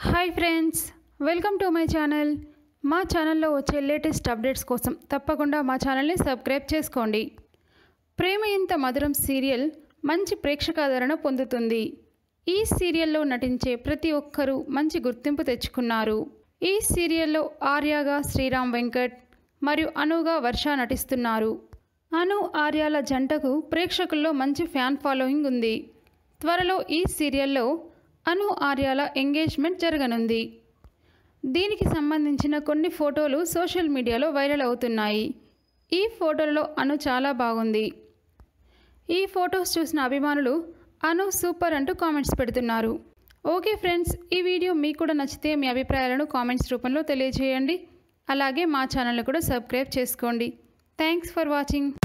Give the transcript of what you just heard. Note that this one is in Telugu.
hi friends welcome to my channel మా ఛానల్లో వచ్చే లేటెస్ట్ అప్డేట్స్ కోసం తప్పకుండా మా ఛానల్ని సబ్స్క్రైబ్ చేసుకోండి ప్రేమ ఇంత మధురం సీరియల్ మంచి ప్రేక్షకాదరణ పొందుతుంది ఈ సీరియల్లో నటించే ప్రతి ఒక్కరూ మంచి గుర్తింపు తెచ్చుకున్నారు ఈ సీరియల్లో ఆర్యాగా శ్రీరామ్ వెంకట్ మరియు అనుగా వర్ష నటిస్తున్నారు అను ఆర్యాల జంటకు ప్రేక్షకుల్లో మంచి ఫ్యాన్ ఫాలోయింగ్ ఉంది త్వరలో ఈ సీరియల్లో అను ఆర్యాల ఎంగేజ్మెంట్ జరగనుంది దీనికి సంబంధించిన కొన్ని ఫోటోలు సోషల్ మీడియాలో వైరల్ అవుతున్నాయి ఈ ఫోటోలలో అను చాలా బాగుంది ఈ ఫొటోస్ చూసిన అభిమానులు అను సూపర్ అంటూ కామెంట్స్ పెడుతున్నారు ఓకే ఫ్రెండ్స్ ఈ వీడియో మీకు కూడా నచ్చితే మీ అభిప్రాయాలను కామెంట్స్ రూపంలో తెలియజేయండి అలాగే మా ఛానల్ని కూడా సబ్స్క్రైబ్ చేసుకోండి థ్యాంక్స్ ఫర్ వాచింగ్